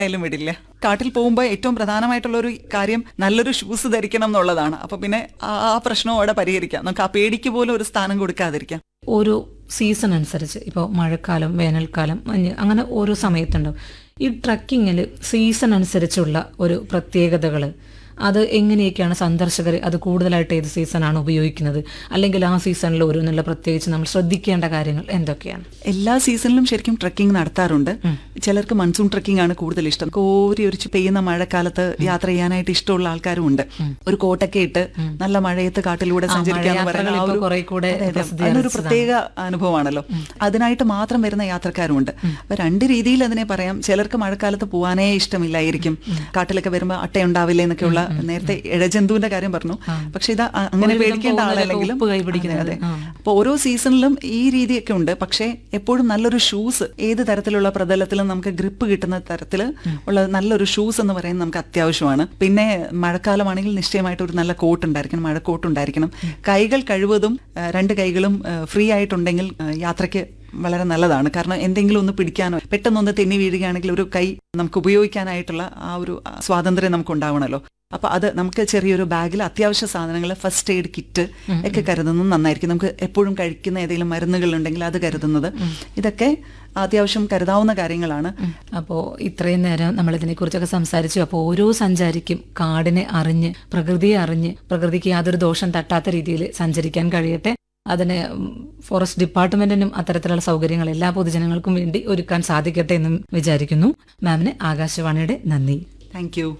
ആയാലും വിടില്ല കാട്ടിൽ പോകുമ്പോൾ ഏറ്റവും പ്രധാനമായിട്ടുള്ള ഒരു കാര്യം നല്ലൊരു ഷൂസ് ധരിക്കണം എന്നുള്ളതാണ് അപ്പൊ പിന്നെ ആ ആ പ്രശ്നവും അവിടെ പരിഹരിക്കാം നമുക്ക് ആ പേടിക്ക് പോലും ഒരു സ്ഥാനം കൊടുക്കാതിരിക്കാം ഓരോ സീസൺ അനുസരിച്ച് ഇപ്പോൾ മഴക്കാലം വേനൽക്കാലം മഞ്ഞ് അങ്ങനെ ഓരോ സമയത്തുണ്ടാവും ഈ ട്രക്കിങ്ങിൽ സീസൺ അനുസരിച്ചുള്ള ഒരു പ്രത്യേകതകൾ അത് എങ്ങനെയൊക്കെയാണ് സന്ദർശകർ അത് കൂടുതലായിട്ട് ഏത് സീസണാണ് ഉപയോഗിക്കുന്നത് അല്ലെങ്കിൽ ആ സീസണിൽ ഒരു നല്ല പ്രത്യേകിച്ച് നമ്മൾ ശ്രദ്ധിക്കേണ്ട കാര്യങ്ങൾ എന്തൊക്കെയാണ് എല്ലാ സീസണിലും ശരിക്കും ട്രക്കിംഗ് നടത്താറുണ്ട് ചിലർക്ക് മൺസൂൺ ട്രക്കിംഗ് ആണ് കൂടുതൽ ഇഷ്ടം കോരി ഒരിച്ച് പെയ്യുന്ന മഴക്കാലത്ത് യാത്ര ചെയ്യാനായിട്ട് ഇഷ്ടമുള്ള ആൾക്കാരും ഉണ്ട് ഒരു കോട്ടൊക്കെ ഇട്ട് നല്ല മഴയത്ത് കാട്ടിലൂടെ സഞ്ചരിക്കാന്ന് പറയുന്ന ആ മഴയാത്രകൾ ഒരു ഇപ്പോൾ കുറേ കൂടെ അതെ, അതെ. പ്രസിദ്ധി അതിനൊരു പ്രത്യേക അനുഭവമാണല്ലോ അതിനായിട്ട് മാത്രം വരുന്ന യാത്രക്കാരുണ്ട് അപ്പൊ രണ്ട് രീതിയിൽ അതിനെ പറയാം ചിലർക്ക് മഴക്കാലത്ത് പോകാനേ ഇഷ്ടമില്ലായിരിക്കും കാട്ടിലൊക്കെ വരുമ്പോൾ അട്ടയുണ്ടാവില്ലേ എന്നൊക്കെയുള്ള നേരത്തെ ഇഴജന്തുവിന്റെ കാര്യം പറഞ്ഞു പക്ഷെ ഇത് അ- അങ്ങനെ ഒരുവിധം പേടിക്കേണ്ട പോകുന്നവരൊക്കെ ആളല്ലെങ്കിലും ഉപ്പ് കൈപിടിക്കുന്നത്. അതെ, അതെ. ആ. അപ്പൊ ഓരോ സീസണിലും ഈ രീതിയൊക്കെ ഉണ്ട് പക്ഷേ എപ്പോഴും നല്ലൊരു ഷൂസ് ഏത് തരത്തിലുള്ള പ്രതലത്തിലും നമുക്ക് ഗ്രിപ്പ് കിട്ടുന്ന തരത്തിൽ ഉള്ള നല്ലൊരു ഷൂസ് എന്ന് പറയുന്നത് നമുക്ക് അത്യാവശ്യമാണ് പിന്നെ മഴക്കാലമാണെങ്കിൽ നിശ്ചയമായിട്ട് ഒരു നല്ല കോട്ട് ഉണ്ടായിരിക്കണം മഴക്കോട്ട് ഉണ്ടായിരിക്കണം കൈകൾ കഴിവതും ആ, രണ്ട് കൈകളും ഫ്രീ ആയിട്ടുണ്ടെങ്കിൽ ആ, യാത്രയ്ക്ക് വളരെ നല്ലതാണ് കാരണം എന്തെങ്കിലും ഒന്ന് പിടിക്കാനോ പെട്ടെന്നൊന്ന് തെന്നി വീഴുകയാണെങ്കിൽ ഒരു കൈ നമുക്ക് ഉപയോഗിക്കാനായിട്ടുള്ള ആ ഒരു ആ, സ്വാതന്ത്ര്യം നമുക്ക് ഉണ്ടാവണമല്ലോ അപ്പൊ അത് നമുക്ക് ചെറിയൊരു ബാഗിൽ അത്യാവശ്യ സാധനങ്ങൾ ഫസ്റ്റ് എയ്ഡ് കിറ്റ് ഒക്കെ കരുതുന്നത് നന്നായിരിക്കും നമുക്ക് എപ്പോഴും കഴിക്കുന്ന ഏതെങ്കിലും മരുന്നുകൾ ഉണ്ടെങ്കിൽ അത് കരുതുന്നത് ഇതൊക്കെ അത്യാവശ്യം കരുതാവുന്ന കാര്യങ്ങളാണ് അപ്പോൾ ഇത്രയും നേരം നമ്മൾ ഇതിനെക്കുറിച്ചൊക്കെ സംസാരിച്ചു അപ്പോൾ ഓരോ സഞ്ചാരിക്കും കാടിനെ അറിഞ്ഞ് പ്രകൃതിയെ അറിഞ്ഞ് പ്രകൃതിക്ക് യാതൊരു ദോഷം തട്ടാത്ത രീതിയിൽ സഞ്ചരിക്കാൻ കഴിയട്ടെ അതിന് ഉം, ഫോറസ്റ്റ് ഡിപ്പാർട്ട്മെന്റിനും അത്തരത്തിലുള്ള സൗകര്യങ്ങൾ എല്ലാ പൊതുജനങ്ങൾക്കും വേണ്ടി ഒരുക്കാൻ സാധിക്കട്ടെ എന്നും വിചാരിക്കുന്നു മാമിന് ആകാശവാണിയുടെ നന്ദി താങ്ക് യു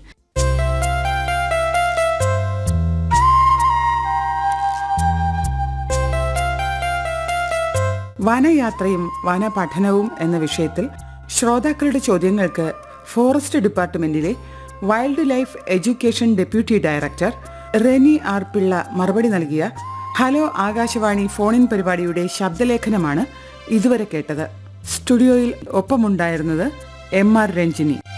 വനയാത്രയും വനപഠനവും എന്ന വിഷയത്തിൽ ശ്രോതാക്കളുടെ ചോദ്യങ്ങൾക്ക് ഫോറസ്റ്റ് ഡിപ്പാർട്ട്മെന്റിലെ wildlife education deputy director Reni R Pillai മറുപടി നൽകിയ ഹലോ ആകാശവാണി ഫോണിൻ പരിപാടിയുടെ ശബ്ദലേഖനമാണ് ഇതുവരെ കേട്ടത് സ്റ്റുഡിയോയിൽ ഒപ്പമുണ്ടായിരുന്നത് എം ആർ രഞ്ജിനി